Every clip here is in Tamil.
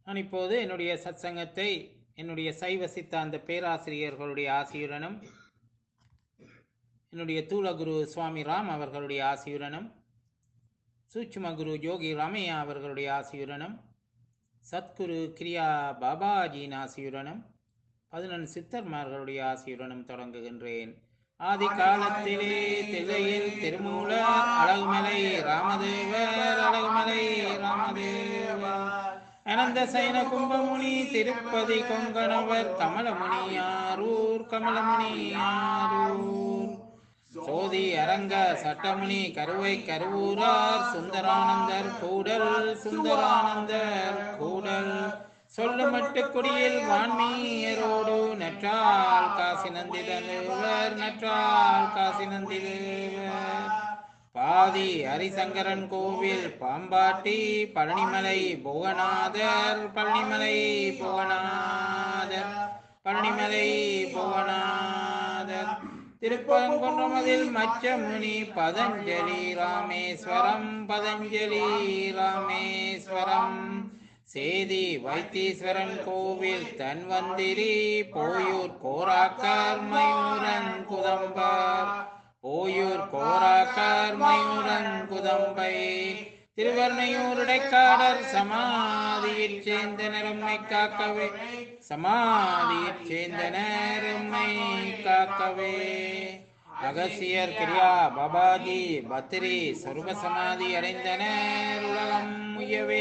நான் இப்போது என்னுடைய சத்சங்கத்தை என்னுடைய சைவ சித்தாந்த பேராசிரியர்களுடைய ஆசியுடனும் என்னுடைய தூளகுரு சுவாமி ராம் அவர்களுடைய ஆசியுடனும் சூட்சும குரு யோகி ராமையா அவர்களுடைய ஆசியுடனும் சத்குரு கிரியா பாபாஜியின் ஆசியுடனும் பதினொன்று சித்தர்மார்களுடைய ஆசியுடனும் தொடங்குகின்றேன் ஆதி காலத்திலே தில்லையில் திருமூலர் அழகுமலை ராமதேவர் அழகுமலை ராமதேவர் அனந்த சைன கும்பமுனி திருப்பதி கொங்கணவர் கமலமுனியாரூர் கமலமுனியாரூர் சோதி அரங்க சட்டமுனி கருவை கருவூரார் சுந்தரானந்தர் கூடல் சுந்தரானந்தர் கூடல் சொல்லுமட்டு குடியில் வான்மீயரோடு நற்றால் காசி நந்திதேவர் நற்றால் காசி நந்திதேவர் பாதி ஹரிசங்கரன் கோவில் பாம்பாட்டி பழனிமலை புவனாதர் பழனிமலை புவனாதர் பழனிமலை புவனாதர் திருப்பரங்குன்றமதில் மச்சமுனி பதஞ்சலி ராமேஸ்வரம் பதஞ்சலி ராமேஸ்வரம் சேதி வைத்தீஸ்வரன் கோவில் தன்வந்திரி போயூர் கோராக்கர் மயூரன் குதம்பர் ஓயூர் கோராக்கார் மயூரன் குதம்பை திருவர்ணையூர் இடைக்காடர் சமாதியில் சேர்ந்த நிறம்மை காக்கவே சமாதியில் சேர்ந்த நேரம்மை காக்கவே அகசியர் கிரியா பாபாஜி பத்திரி சொருப சமாதி அடைந்தனர் உலகம் முயவே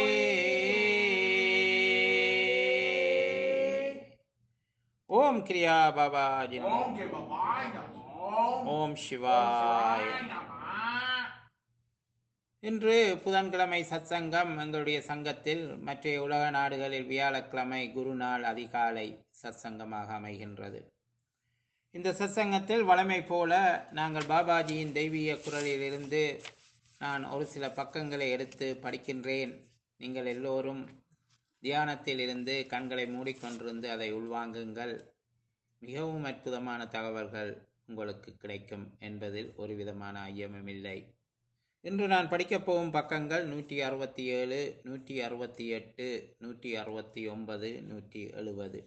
ஓம் கிரியா பாபாஜி நமோ. ஓம் கே பாபாய் நமோ ஓம் சிவாய் இன்று புதன்கிழமை சத்சங்கம் எங்களுடைய சங்கத்தில் மற்ற உலக நாடுகளில் வியாழக்கிழமை குருநாள் அதிகாலை சத்சங்கமாக அமைகின்றது இந்த சத்சங்கத்தில் வழமை போல நாங்கள் பாபாஜியின் தெய்வீக குரலிலிருந்து நான் ஒரு சில பக்கங்களை எடுத்து படிக்கின்றேன் நீங்கள் எல்லோரும் தியானத்தில் இருந்து கண்களை மூடிக்கொண்டிருந்து அதை உள்வாங்குங்கள் மிகவும் அற்புதமான தகவல்கள் உங்களுக்கு கிடைக்கும் என்பதில் ஒரு விதமான ஐயமும் இல்லை இன்று நான் படிக்கப் போகும் பக்கங்கள் நூற்றி அறுபத்தி ஏழு நூற்றி அறுபத்தி எட்டு நூற்றி அறுபத்தி ஒன்பது நூற்றி எழுபது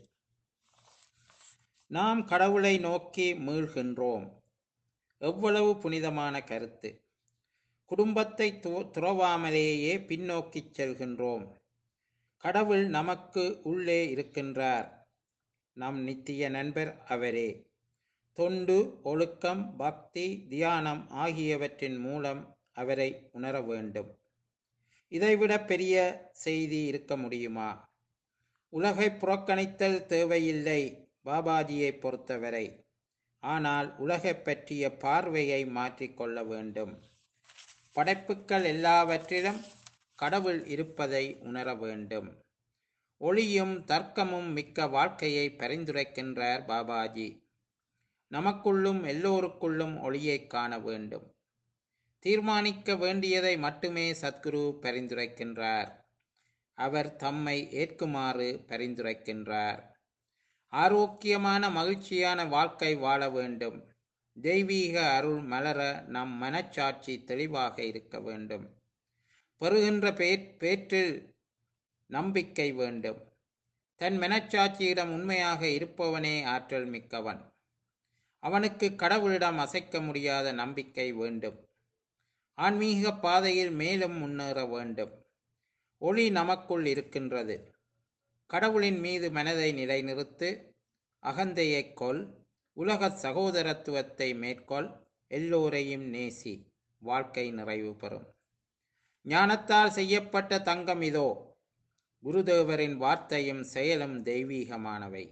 நாம் கடவுளை நோக்கி மீள்கின்றோம் எவ்வளவு புனிதமான கருத்து குடும்பத்தை து- துறவாமலேயே பின்னோக்கிச் செல்கின்றோம் கடவுள் நமக்கு உள்ளே இருக்கின்றார் நம் நித்திய நண்பர் அவரே தொண்டு ஒழுக்கம் பக்தி தியானம் ஆகியவற்றின் மூலம் அவரை உணர வேண்டும் இதைவிட பெரிய செய்தி இருக்க முடியுமா உலகை புறக்கணித்தல் தேவையில்லை பாபாஜியை பொறுத்தவரை ஆனால் உலகைப் பற்றிய பார்வையை மாற்றிக்கொள்ள வேண்டும் படைப்புக்கள் எல்லாவற்றிலும் கடவுள் இருப்பதை உணர வேண்டும் ஒளியும் தர்க்கமும் மிக்க வாழ்க்கையை பரிந்துரைக்கின்றார் பாபாஜி நமக்குள்ளும் எல்லோருக்குள்ளும் ஒளியைக் காண வேண்டும் தீர்மானிக்க வேண்டியதை மட்டுமே சத்குரு பரிந்துரைக்கின்றார் அவர் தம்மை ஏற்குமாறு பரிந்துரைக்கின்றார் ஆரோக்கியமான மகிழ்ச்சியான வாழ்க்கை வாழ வேண்டும் தெய்வீக அருள் மலர நம் மனச்சாட்சி தெளிவாக இருக்க வேண்டும் பெறுகின்ற பேற்- பேற்றில் நம்பிக்கை வேண்டும் தன் மனச்சாட்சியிடம் உண்மையாக இருப்பவனே ஆற்றல் மிக்கவன் அவனுக்கு கடவுளிடம் அசைக்க முடியாத நம்பிக்கை வேண்டும் ஆன்மீக பாதையில் மேலும் முன்னேற வேண்டும் ஒளி நமக்குள் இருக்கின்றது கடவுளின் மீது மனதை நிலைநிறுத்து அகந்தையைக் கொல் உலக சகோதரத்துவத்தை மேற்கொள் எல்லோரையும் நேசி வாழ்க்கை நிறைவு பெறும் ஞானத்தால் செய்யப்பட்ட தங்கம் இதோ குருதேவரின் வார்த்தையும் செயலும் தெய்வீகமானவை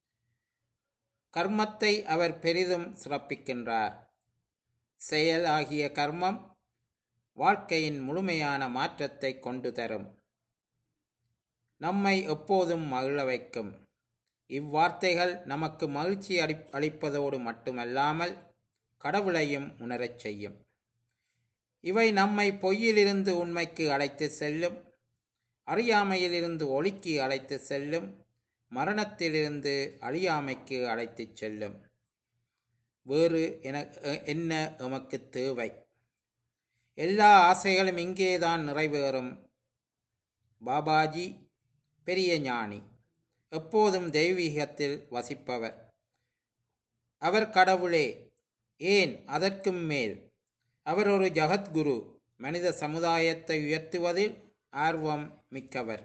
கர்மத்தை அவர் பெரிதும் சிறப்பிக்கின்றார் செயல் ஆகிய கர்மம் வாழ்க்கையின் முழுமையான மாற்றத்தை கொண்டு தரும் நம்மை எப்போதும் மகிழ வைக்கும் இவ்வார்த்தைகள் நமக்கு மகிழ்ச்சி அளி அளிப்பதோடு மட்டுமல்லாமல் கடவுளையும் உணரச் செய்யும் இவை நம்மை பொய்யிலிருந்து உண்மைக்கு அழைத்து செல்லும் அறியாமையிலிருந்து ஒளிக்கு அழைத்து செல்லும் மரணத்திலிருந்து அழியாமைக்கு அழைத்துச் செல்லும் வேறு என எ- என்ன எமக்கு தேவை எல்லா ஆசைகளும் இங்கேதான் நிறைவேறும் பாபாஜி பெரிய ஞானி எப்போதும் தெய்வீகத்தில் வசிப்பவர் அவர் கடவுளே ஏன் அதற்கும் மேல் அவர் ஒரு ஜகத்குரு மனித சமுதாயத்தை உயர்த்துவதில் ஆர்வம் மிக்கவர்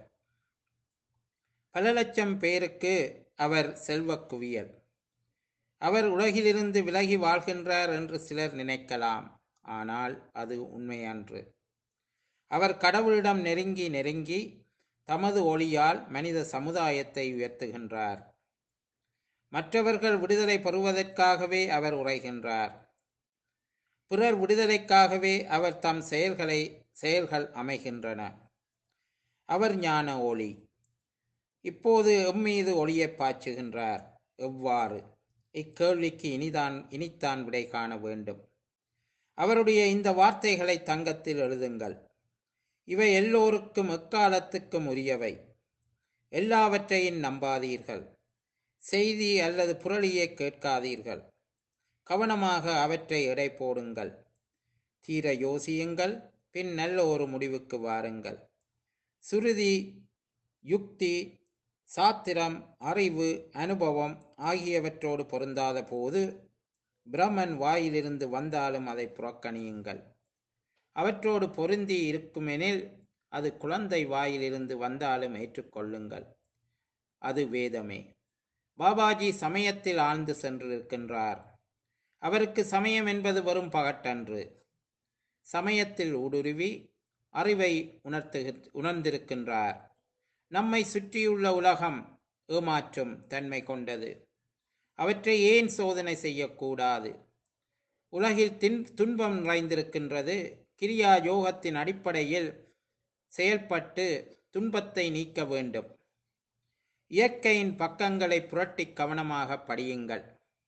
பல லட்சம் பேருக்கு அவர் செல்வக் குவியல் அவர் உலகிலிருந்து விலகி வாழ்கின்றார் என்று சிலர் நினைக்கலாம் ஆனால் அது உண்மையன்று அவர் கடவுளிடம் நெருங்கி நெருங்கி தமது ஒளியால் மனித சமுதாயத்தை உயர்த்துகின்றார் மற்றவர்கள் விடுதலை பெறுவதற்காகவே அவர் உரைகின்றார் பிறர் விடுதலைக்காகவே அவர் தம் செயல்களை செயல்கள் அமைகின்றன அவர் ஞான ஒளி இப்போது எம்மீது ஒளியை பாய்ச்சுகின்றார் எவ்வாறு இக்கேள்விக்கு இனிதான் இனித்தான் விடை காண வேண்டும் அவருடைய இந்த வார்த்தைகளை தங்கத்தில் எழுதுங்கள் இவை எல்லோருக்கும் எக்காலத்துக்கும் உரியவை எல்லாவற்றையும் நம்பாதீர்கள் செய்தி அல்லது புரளியை கேட்காதீர்கள் கவனமாக அவற்றை எடை போடுங்கள் தீர யோசியுங்கள் பின் நல்ல ஒரு முடிவுக்கு வாருங்கள் சுருதி யுக்தி சாத்திரம் அறிவு அனுபவம் ஆகியவற்றோடு பொருந்தாத போது பிரம்மன் வாயிலிருந்து வந்தாலும் அதை புறக்கணியுங்கள் அவற்றோடு பொருந்தி இருக்குமெனில் அது குழந்தை வாயிலிருந்து வந்தாலும் ஏற்றுக்கொள்ளுங்கள் அது வேதமே பாபாஜி சமயத்தில் ஆழ்ந்து சென்றிருக்கின்றார் அவருக்கு சமயம் என்பது வெறும் பகட்டன்று சமயத்தில் ஊடுருவி அறிவை உணர்த்து உணர்ந்திருக்கின்றார் நம்மை சுற்றியுள்ள உலகம் ஏமாற்றும் தன்மை கொண்டது அவற்றை ஏன் சோதனை செய்யக்கூடாது உலகில் தின் துன்பம் நிறைந்திருக்கின்றது கிரியா யோகத்தின் அடிப்படையில் செயல்பட்டு துன்பத்தை நீக்க வேண்டும் இயற்கையின் பக்கங்களை புரட்டி கவனமாக படியுங்கள்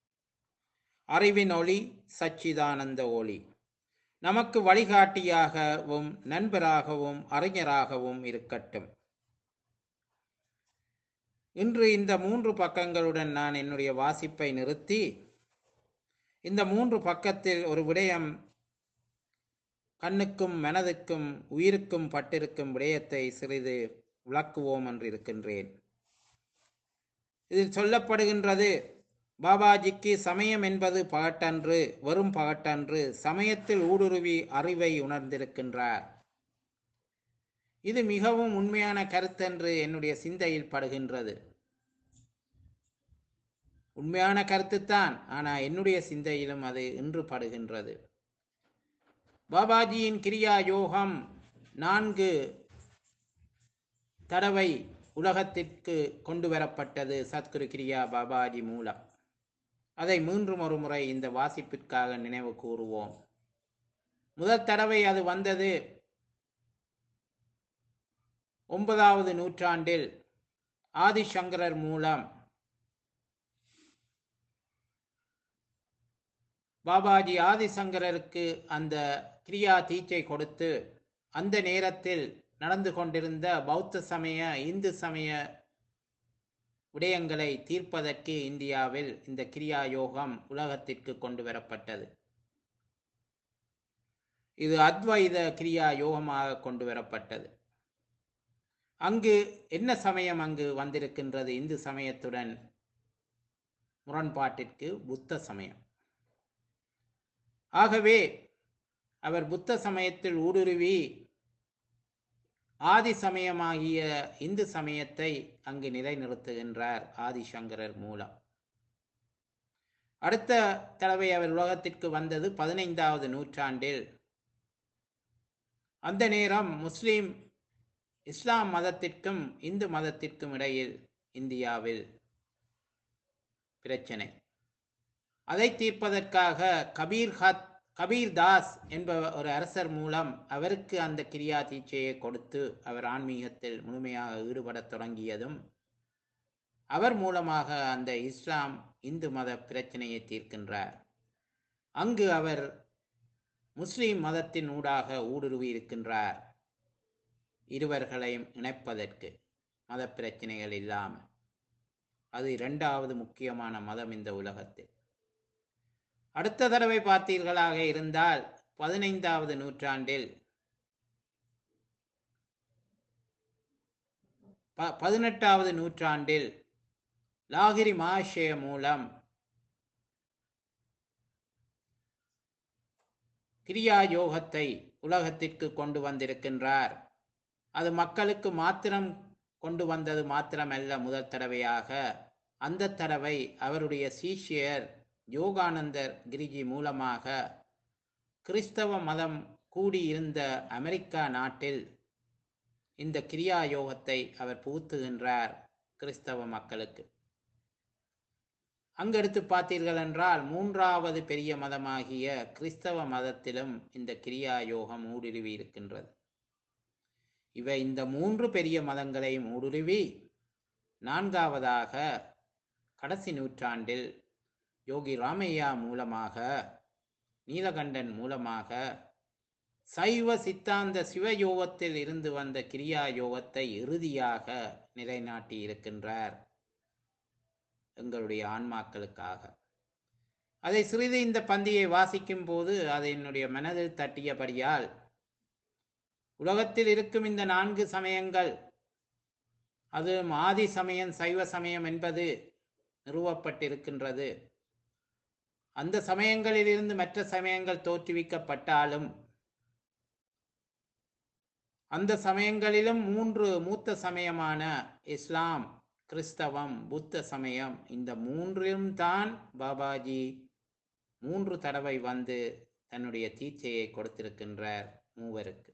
அறிவின் ஒளி சச்சிதானந்த ஒளி நமக்கு வழிகாட்டியாகவும் நண்பராகவும் அறிஞராகவும் இருக்கட்டும் இன்று இந்த மூன்று பக்கங்களுடன் நான் என்னுடைய வாசிப்பை நிறுத்தி இந்த மூன்று பக்கத்தில் ஒரு விடயம் கண்ணுக்கும் மனதுக்கும் உயிருக்கும் பட்டிருக்கும் விடயத்தை சிறிது விளக்குவோம் என்று இருக்கின்றேன் இதில் சொல்லப்படுகின்றது பாபாஜிக்கு சமயம் என்பது பகட்டன்று வெறும் பகட்டன்று சமயத்தில் ஊடுருவி அறிவை உணர்ந்திருக்கின்றார் இது மிகவும் உண்மையான கருத்தென்று என்னுடைய சிந்தையில் படுகின்றது உண்மையான கருத்துத்தான் ஆனால் என்னுடைய சிந்தையிலும் அது இன்று படுகின்றது பாபாஜியின் கிரியா யோகம் நான்கு தடவை உலகத்திற்கு கொண்டு வரப்பட்டது சத்குரு கிரியா பாபாஜி மூலம் அதை மீண்டும் ஒரு முறை இந்த வாசிப்பிற்காக நினைவு கூறுவோம் முதல் தடவை அது வந்தது ஒன்பதாவது நூற்றாண்டில் ஆதிசங்கரர் மூலம் பாபாஜி ஆதிசங்கரருக்கு அந்த கிரியா தீச்சை கொடுத்து அந்த நேரத்தில் நடந்து கொண்டிருந்த பௌத்த சமய இந்து சமய விடயங்களை தீர்ப்பதற்கு இந்தியாவில் இந்த கிரியா யோகம் உலகத்திற்கு கொண்டு வரப்பட்டது இது அத்வைத கிரியா யோகமாக கொண்டு வரப்பட்டது அங்கு என்ன சமயம் அங்கு வந்திருக்கின்றது இந்து சமயத்துடன் முரண்பாட்டிற்கு புத்த சமயம் ஆகவே அவர் புத்த சமயத்தில் ஊடுருவி ஆதி சமயமாகிய இந்து சமயத்தை அங்கு நிலைநிறுத்துகின்றார் ஆதிசங்கரர் மூலம் அடுத்த தடவை அவர் உலகத்திற்கு வந்தது பதினைந்தாவது நூற்றாண்டில் அந்த நேரம் முஸ்லிம் இஸ்லாம் மதத்திற்கும் இந்து மதத்திற்கும் இடையில் இந்தியாவில் பிரச்சனை அதை தீர்ப்பதற்காக கபீர் ஹத் கபீர் தாஸ் என்ப ஒரு அரசர் மூலம் அவருக்கு அந்த கிரியா தீட்சையை கொடுத்து அவர் ஆன்மீகத்தில் முழுமையாக ஈடுபடத் தொடங்கியதும் அவர் மூலமாக அந்த இஸ்லாம் இந்து மத பிரச்சனையை தீர்க்கின்றார் அங்கு அவர் முஸ்லிம் மதத்தின் ஊடாக ஊடுருவி இருக்கின்றார் இருவர்களையும் இணைப்பதற்கு மத பிரச்சனைகள் இல்லாமல் அது இரண்டாவது முக்கியமான மதம் இந்த உலகத்தில் அடுத்த தடவை பார்த்தீர்களாக இருந்தால் பதினைந்தாவது நூற்றாண்டில் ப பதினெட்டாவது நூற்றாண்டில் லாகிரி மகாஷய மூலம் கிரியா யோகத்தை உலகத்திற்கு கொண்டு வந்திருக்கின்றார் அது மக்களுக்கு மாத்திரம் கொண்டு வந்தது மாத்திரமல்ல முதல் தடவையாக அந்த தடவை அவருடைய சீஷியர் யோகானந்தர் கிரிஜி மூலமாக கிறிஸ்தவ மதம் கூடியிருந்த அமெரிக்கா நாட்டில் இந்த கிரியா யோகத்தை அவர் புகுத்துகின்றார் கிறிஸ்தவ மக்களுக்கு அங்கெடுத்து பார்த்தீர்கள் என்றால் மூன்றாவது பெரிய மதமாகிய கிறிஸ்தவ மதத்திலும் இந்த கிரியா யோகம் ஊடுருவி இருக்கின்றது இவை இந்த மூன்று பெரிய மதங்களையும் ஊடுருவி நான்காவதாக கடைசி நூற்றாண்டில் யோகி ராமையா மூலமாக நீலகண்டன் மூலமாக சைவ சித்தாந்த சிவயோகத்தில் இருந்து வந்த கிரியா யோகத்தை இறுதியாக நிலைநாட்டி இருக்கின்றார் எங்களுடைய ஆன்மாக்களுக்காக அதை சிறிது இந்த பந்தியை வாசிக்கும் போது அது என்னுடைய மனதில் தட்டியபடியால் உலகத்தில் இருக்கும் இந்த நான்கு சமயங்கள் அது ஆதி சமயம் சைவ சமயம் என்பது நிறுவப்பட்டிருக்கின்றது அந்த சமயங்களிலிருந்து மற்ற சமயங்கள் தோற்றுவிக்கப்பட்டாலும் அந்த சமயங்களிலும் மூன்று மூத்த சமயமான இஸ்லாம் கிறிஸ்தவம் புத்த சமயம் இந்த மூன்றிலும் தான் பாபாஜி மூன்று தடவை வந்து தன்னுடைய தீட்சையை கொடுத்திருக்கின்றார் மூவருக்கு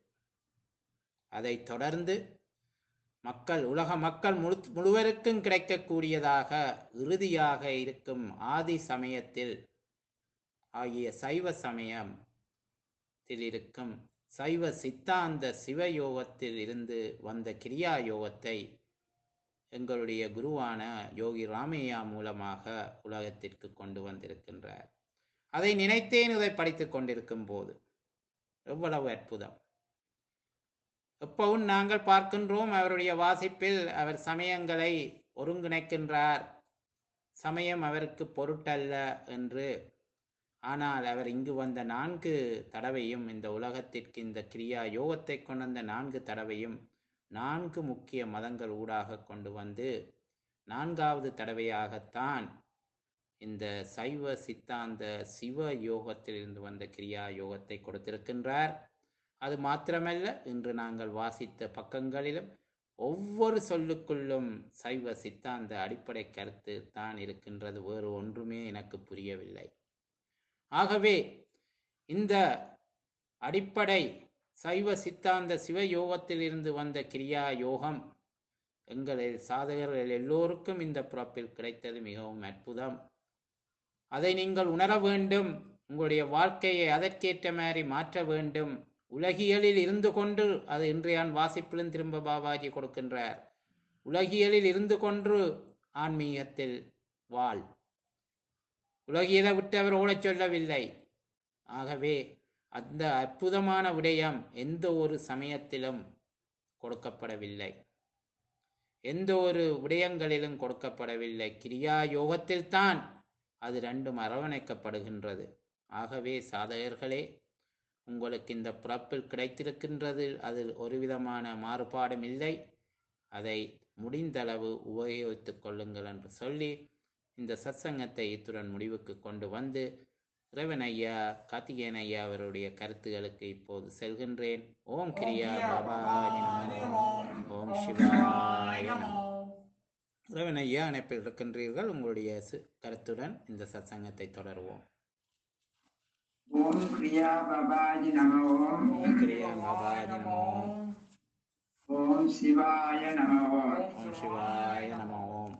அதை தொடர்ந்து மக்கள் உலக மக்கள் முழு முழுவருக்கும் கிடைக்கக்கூடியதாக இறுதியாக இருக்கும் ஆதி சமயத்தில் ஆகிய சைவ சமயத்தில் இருக்கும் சைவ சித்தாந்த சிவயோகத்தில் இருந்து வந்த கிரியா யோகத்தை எங்களுடைய குருவான யோகி ராமையா மூலமாக உலகத்திற்கு கொண்டு வந்திருக்கின்றார் அதை நினைத்தேன் இதை படித்துக் கொண்டிருக்கும் போது எவ்வளவு அற்புதம் எப்பவும் நாங்கள் பார்க்கின்றோம் அவருடைய வாசிப்பில் அவர் சமயங்களை ஒருங்கிணைக்கின்றார் சமயம் அவருக்கு பொருட்டல்ல என்று ஆனால் அவர் இங்கு வந்த நான்கு தடவையும் இந்த உலகத்திற்கு இந்த கிரியா யோகத்தை கொண்டு வந்த நான்கு தடவையும் நான்கு முக்கிய மதங்கள் ஊடாக கொண்டு வந்து நான்காவது தடவையாகத்தான் இந்த சைவ சித்தாந்த சிவ யோகத்திலிருந்து வந்த கிரியா யோகத்தை கொடுத்திருக்கின்றார் அது மாத்திரமல்ல இன்று நாங்கள் வாசித்த பக்கங்களிலும் ஒவ்வொரு சொல்லுக்குள்ளும் சைவ சித்தாந்த அடிப்படை கருத்து தான் இருக்கின்றது வேறு ஒன்றுமே எனக்கு புரியவில்லை ஆகவே இந்த அடிப்படை சைவ சித்தாந்த சிவயோகத்தில் இருந்து வந்த கிரியா யோகம் எங்கள் சாதகர்கள் எல்லோருக்கும் இந்த பிறப்பில் கிடைத்தது மிகவும் அற்புதம் அதை நீங்கள் உணர வேண்டும் உங்களுடைய வாழ்க்கையை அதற்கேற்ற மாதிரி மாற்ற வேண்டும் உலகியலில் இருந்து கொண்டு அது இன்றையான் வாசிப்பிலும் திரும்ப பாபாஜி கொடுக்கின்றார் உலகியலில் இருந்து கொண்டு ஆன்மீகத்தில் வாழ் உலகியலை விட்டு அவர் ஓடச் சொல்லவில்லை ஆகவே அந்த அற்புதமான விடயம் எந்த ஒரு சமயத்திலும் கொடுக்கப்படவில்லை எந்த ஒரு விடயங்களிலும் கொடுக்கப்படவில்லை கிரியா யோகத்தில் தான் அது ரெண்டும் அரவணைக்கப்படுகின்றது ஆகவே சாதகர்களே உங்களுக்கு இந்த பிறப்பில் கிடைத்திருக்கின்றது அதில் ஒரு விதமான மாறுபாடும் இல்லை அதை முடிந்தளவு உபயோகித்துக் கொள்ளுங்கள் என்று சொல்லி இந்த சத்சங்கத்தை இத்துடன் முடிவுக்கு கொண்டு வந்து இறைவன் ஐயா கார்த்திகேயன் ஐயா அவருடைய கருத்துகளுக்கு இப்போது செல்கின்றேன் ஓம் கிரியா பாபாஜி நமோ ஓம் சிவாய நமோ இறைவன் ஐயா அணைப்பில் இருக்கின்றீர்கள் உங்களுடைய சு- கருத்துடன் இந்த சத்சங்கத்தை தொடருவோம் ஓம் கிரியா பாபாஜி நம ஓம் ஓம் கிரியா பாபாஜி நமோ ஓம் சிவாய நம ஓம் ஓம் சிவாய நம ஓம்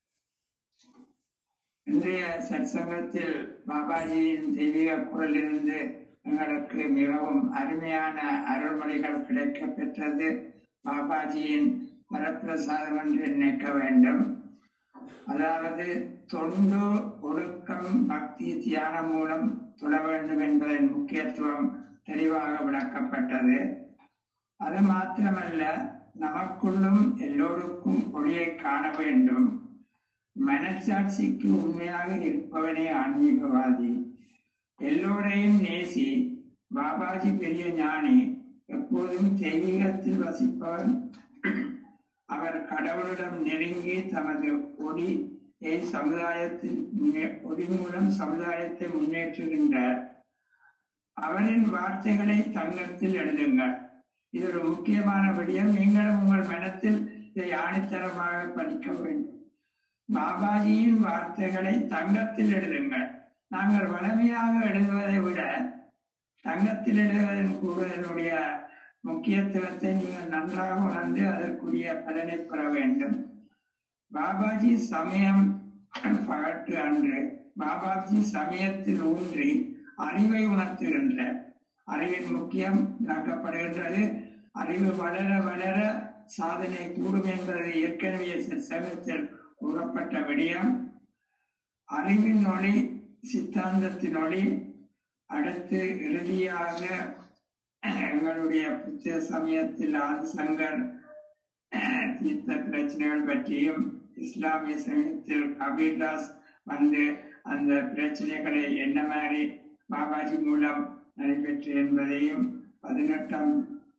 இன்றைய சற்சங்கத்தில் பாபாஜியின் தெய்வீக குரலிலிருந்து எங்களுக்கு மிகவும் அருமையான அருள்மொழிகள் கிடைக்க பெற்றது பாபாஜியின் வரப்பிரசாதம் என்று நினைக்க வேண்டும் அதாவது தொண்டு ஒழுக்கம் பக்தி தியானம் மூலம் தொழ வேண்டும் என்பதன் முக்கியத்துவம் தெளிவாக விளக்கப்பட்டது அது மாத்திரமல்ல நமக்குள்ளும் எல்லோருக்கும் ஒளியை காண வேண்டும் மனசாட்சிக்கு உண்மையாக இருப்பவனே ஆன்மீகவாதி எல்லோரையும் நேசி பாபாஜி பெரிய ஞானி எப்போதும் தெய்வீகத்தில் வசிப்பவன் அவர் கடவுள் கடவுளிடம் நெருங்கி தமது ஒளியை சமுதாயத்தில் முன்னே ஒளி மூலம் சமுதாயத்தை முன்னேற்றுகின்றார் அவனின் வார்த்தைகளை தங்கத்தில் எழுதுங்கள் இது ஒரு முக்கியமான விடயம் நீங்களும் உங்கள் மனத்தில் இதை ஆணித்தரமாக படிக்க வேண்டும் பாபாஜியின் வார்த்தைகளை தங்கத்தில் எழுதுங்கள் நாங்கள் வளமையாக எழுதுவதை விட தங்கத்தில் எழுதுவதன் கூடுதலுடைய முக்கியத்துவத்தை நீங்கள் நன்றாக உணர்ந்து அதற்குரிய பலனை பெற வேண்டும் பாபாஜி சமயம் பகட்டு அன்று பாபாஜி சமயத்தில் ஊன்றி அறிவை உணர்த்துகின்ற அறிவின் முக்கியம் விளக்கப்படுகின்றது அறிவு வளர வளர சாதனை கூடும் என்பது ஏற்கனவே சமயத்தில் கூறப்பட்ட விடயம் அறிவின் ஒளி சித்தாந்தத்தின் ஒளி அடுத்து இறுதியாக எங்களுடைய புத்த சமயத்தில் ஆதிசங்கர் தீர்த்த பிரச்சனைகள் பற்றியும் இஸ்லாமிய சமயத்தில் கபீர்தாஸ் வந்து அந்த பிரச்சனைகளை என்ன மாதிரி பாபாஜி மூலம் நடைபெற்று என்பதையும் பதினெட்டாம்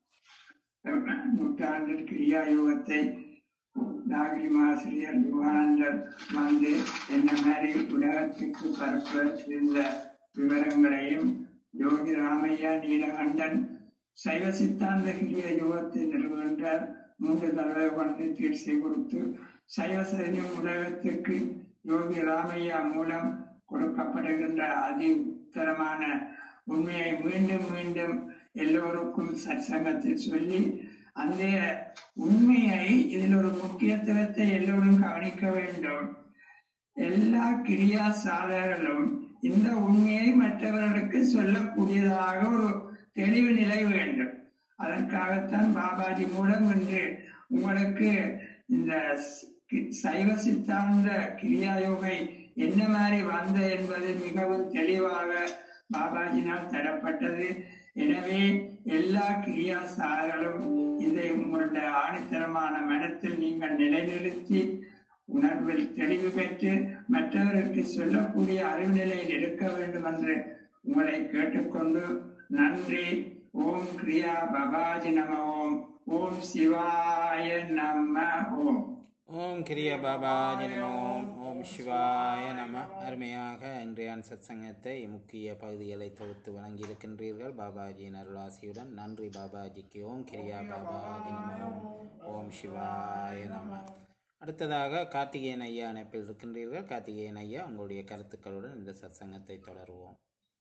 நூற்றாண்டில் கிரியா யோகத்தை நாகரிக ஆசிரியர் யுகானந்தர் வந்து என்ன மாதிரி உலகத்துக்கு பரப்ப இருந்த விவரங்களையும் யோகி ராமையா நீலகண்டன் சைவ சித்தாந்த கிரிய யுகத்தை நிறுவுகின்றார் மூன்று தடவை வந்து தீர்ச்சி கொடுத்து சைவ சைன்யம் உலகத்துக்கு யோகி ராமையா மூலம் கொடுக்கப்படுகின்ற அதி உத்தரமான உண்மையை மீண்டும் மீண்டும் எல்லோருக்கும் சற்சங்கத்தில் சொல்லி அந்த உண்மையை இதில் ஒரு முக்கியத்துவத்தை எல்லோரும் கவனிக்க வேண்டும் எல்லா கிரியா சாதகர்களும் இந்த உண்மையை மற்றவர்களுக்கு சொல்லக்கூடியதாக ஒரு தெளிவு நிலை வேண்டும் அதற்காகத்தான் பாபாஜி மூலம் இன்று உங்களுக்கு இந்த சைவ சித்தாந்த கிரியா யோகை என்ன மாதிரி வந்த என்பது மிகவும் தெளிவாக பாபாஜினால் தரப்பட்டது எனவே எல்லா கிரியா சார்களும் இதை உங்களுடைய ஆணித்தரமான மனத்தில் நீங்கள் நிலைநிறுத்தி உணர்வில் தெளிவு பெற்று மற்றவருக்கு சொல்லக்கூடிய அறிவு நிலையில் இருக்க வேண்டும் என்று உங்களை கேட்டுக்கொண்டு நன்றி ஓம் கிரியா பபாஜி நம ஓம் ஓம் சிவாய நம ஓம் ஓம் கிரிய பாபாஜி நம ஓம் ஓம் சிவாய நம அருமையாக இன்றைய சத் சங்கத்தை முக்கிய பகுதிகளை தொகுத்து வழங்கியிருக்கின்றீர்கள் பாபாஜியின் அருளாசியுடன் நன்றி பாபாஜிக்கு ஓம் கிரியா பாபாஜி நம ஓம் ஓம் சிவாய நம அடுத்ததாக கார்த்திகேயன் ஐயா அணைப்பில் இருக்கின்றீர்கள் கார்த்திகேயன் ஐயா உங்களுடைய கருத்துக்களுடன் இந்த சத் சங்கத்தை தொடருவோம்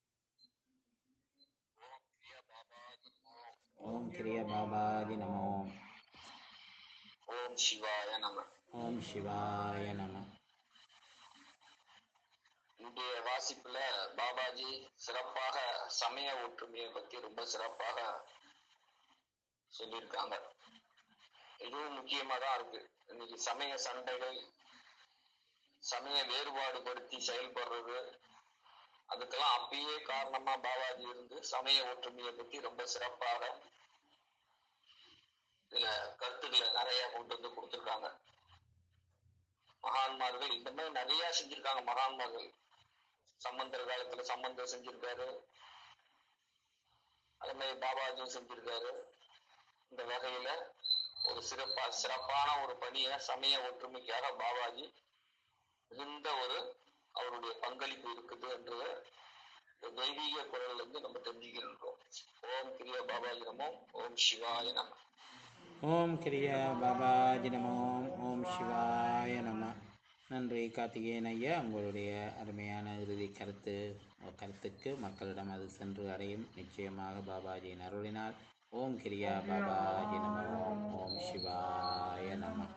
ஓம் கிரிய பாபாஜி நம ஓம் ஓம் சிவாய நம ஓம் சிவாய நம இன்றைய வாசிப்புல பாபாஜி சிறப்பாக சமய ஒற்றுமையை பத்தி ரொம்ப சிறப்பாக சொல்லியிருக்காங்க இதுவும் முக்கியமா தான் இருக்கு இன்னைக்கு சமய சண்டைகள் சமய வேறுபாடுபடுத்தி செயல்படுறது அதுக்கெல்லாம் அப்பயே காரணமா பாபாஜி இருந்து சமய ஒற்றுமையை பத்தி ரொம்ப சிறப்பாக இதுல கருத்துக்களை நிறைய கொண்டு வந்து கொடுத்திருக்காங்க மகான்மார்கள் இந்த மாதிரி நிறைய செஞ்சிருக்காங்க மகான்மார்கள் சம்பந்தர் காலத்துல சம்பந்தர் செஞ்சிருக்காரு அதே மாதிரி பாபாஜியும் செஞ்சிருக்காரு இந்த வகையில ஒரு சிறப்பா சிறப்பான ஒரு பணியை சமய ஒற்றுமைக்காக பாபாஜி மிகுந்த ஒரு அவருடைய பங்களிப்பு இருக்குது என்று இந்த தெய்வீக குரல்ல இருந்து நம்ம தெரிஞ்சுக்கின்றோம் ஓம் கிரிய பாபாஜி நமோ ஓம் சிவாய நம ஓம் கிரிய பாபாஜி நம ஓம் ஓம் சிவாய நம நன்றி கார்த்திகேயன் ஐயா உங்களுடைய அருமையான இறுதி கருத்து கருத்துக்கு மக்களிடம் அது சென்று அடையும் நிச்சயமாக பாபாஜியின் அருளினால் ஓம் கிரியா பாபாஜி நம ஓம் ஓம் சிவாய நம